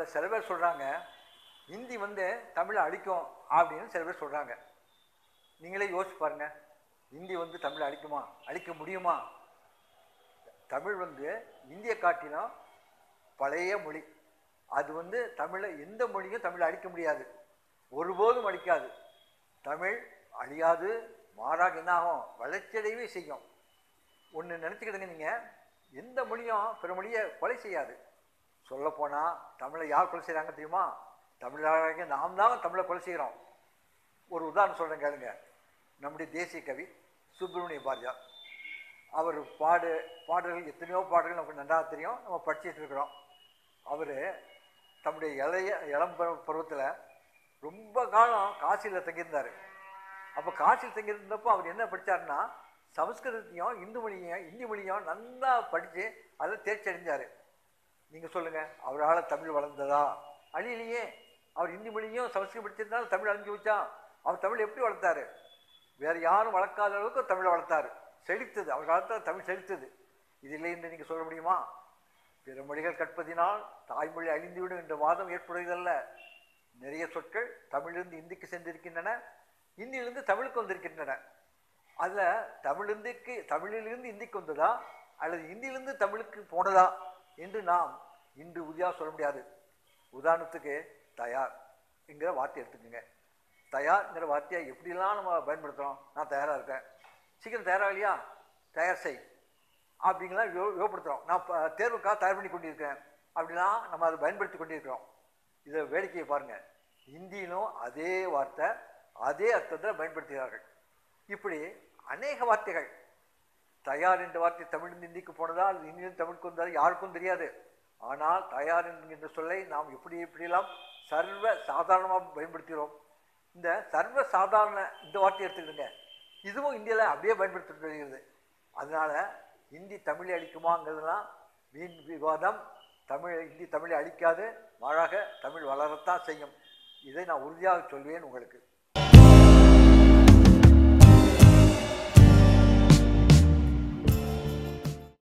சில பேர் சொல்கிறாங்க ஹிந்தி வந்து தமிழை அழிக்கும் அப்படின்னு சில பேர் சொல்கிறாங்க நீங்களே யோசிச்சு பாருங்க ஹிந்தி வந்து தமிழை அழிக்குமா அழிக்க முடியுமா தமிழ் வந்து இந்திய காட்டிலும் பழைய மொழி அது வந்து தமிழை எந்த மொழியும் தமிழை அழிக்க முடியாது ஒருபோதும் அழிக்காது தமிழ் அழியாது மாறாக என்ன ஆகும் வளர்ச்சியடையவே செய்யும் ஒன்று நினச்சிக்கிடுங்க நீங்கள் எந்த மொழியும் பிற மொழியை கொலை செய்யாது சொல்லப்போனால் தமிழை யார் கொலை செய்கிறாங்க தெரியுமா தமிழராக நாம் தான் தமிழை கொலை செய்கிறோம் ஒரு உதாரணம் சொல்கிறேன் கேளுங்க நம்முடைய தேசிய கவி சுப்பிரமணிய பாரதியார் அவர் பாடு பாடல்கள் எத்தனையோ பாடல்கள் நமக்கு நன்றாக தெரியும் நம்ம படிச்சுட்டு இருக்கிறோம் அவர் தம்முடைய இளைய இளம் பருவத்தில் ரொம்ப காலம் காசியில் தங்கியிருந்தார் அப்போ காசியில் தங்கியிருந்தப்போ அவர் என்ன படித்தாருன்னா சமஸ்கிருதத்தையும் இந்து மொழியையும் இந்தி மொழியும் நல்லா படித்து அதில் தேர்ச்சி அடைஞ்சார் நீங்கள் சொல்லுங்கள் அவரால் தமிழ் வளர்ந்ததா அழியிலேயே அவர் இந்தி மொழியும் சமஸ்கிருதம் படிச்சிருந்தாலும் தமிழ் அழிஞ்சு வச்சா அவர் தமிழ் எப்படி வளர்த்தாரு வேறு யாரும் வளர்க்காத அளவுக்கு தமிழை வளர்த்தாரு செழித்தது அவர் காலத்தில் தமிழ் செழித்தது இது இல்லை என்று நீங்கள் சொல்ல முடியுமா பிற மொழிகள் கற்பதினால் தாய்மொழி அழிந்துவிடும் என்ற வாதம் ஏற்படுவதல்ல நிறைய சொற்கள் தமிழிலிருந்து இந்திக்கு சென்றிருக்கின்றன இந்தியிலிருந்து தமிழுக்கு வந்திருக்கின்றன அதில் தமிழிந்துக்கு தமிழிலிருந்து இந்திக்கு வந்ததா அல்லது இந்தியிலிருந்து தமிழுக்கு போனதா என்று நாம் இன்று உறுதியாக சொல்ல முடியாது உதாரணத்துக்கு தயார் என்கிற வார்த்தை எடுத்துக்கோங்க தயார்ங்கிற வார்த்தையை எப்படிலாம் நம்ம பயன்படுத்துகிறோம் நான் தயாராக இருக்கேன் சீக்கிரம் தயாராகலையா தயார் செய் அப்படிங்கலாம் யோ யோகப்படுத்துகிறோம் நான் இப்போ தேர்வுக்காக தயார் பண்ணி கொண்டிருக்கிறேன் அப்படிலாம் நம்ம அதை பயன்படுத்தி கொண்டிருக்கிறோம் இதை வேடிக்கையை பாருங்கள் ஹிந்தியிலும் அதே வார்த்தை அதே அர்த்தத்தில் பயன்படுத்துகிறார்கள் இப்படி அநேக வார்த்தைகள் தயார் என்ற வார்த்தை தமிழிலிருந்து இந்திக்கு போனதா அல்லது இந்தியிலிருந்து தமிழுக்கு வந்ததா யாருக்கும் தெரியாது ஆனால் தயார் என்கின்ற சொல்லை நாம் எப்படி எப்படியெல்லாம் சர்வ சாதாரணமாக பயன்படுத்துகிறோம் இந்த சர்வ சாதாரண இந்த வார்த்தையை எடுத்துக்கிடுங்க இதுவும் இந்தியாவில் அப்படியே பயன்படுத்திட்டு வருகிறது அதனால் ஹிந்தி தமிழை அழிக்குமாங்கிறதுலாம் வீண் விவாதம் தமிழ் ஹிந்தி தமிழை அழிக்காது மாறாக தமிழ் வளரத்தான் செய்யும் இதை நான் உறுதியாக சொல்வேன் உங்களுக்கு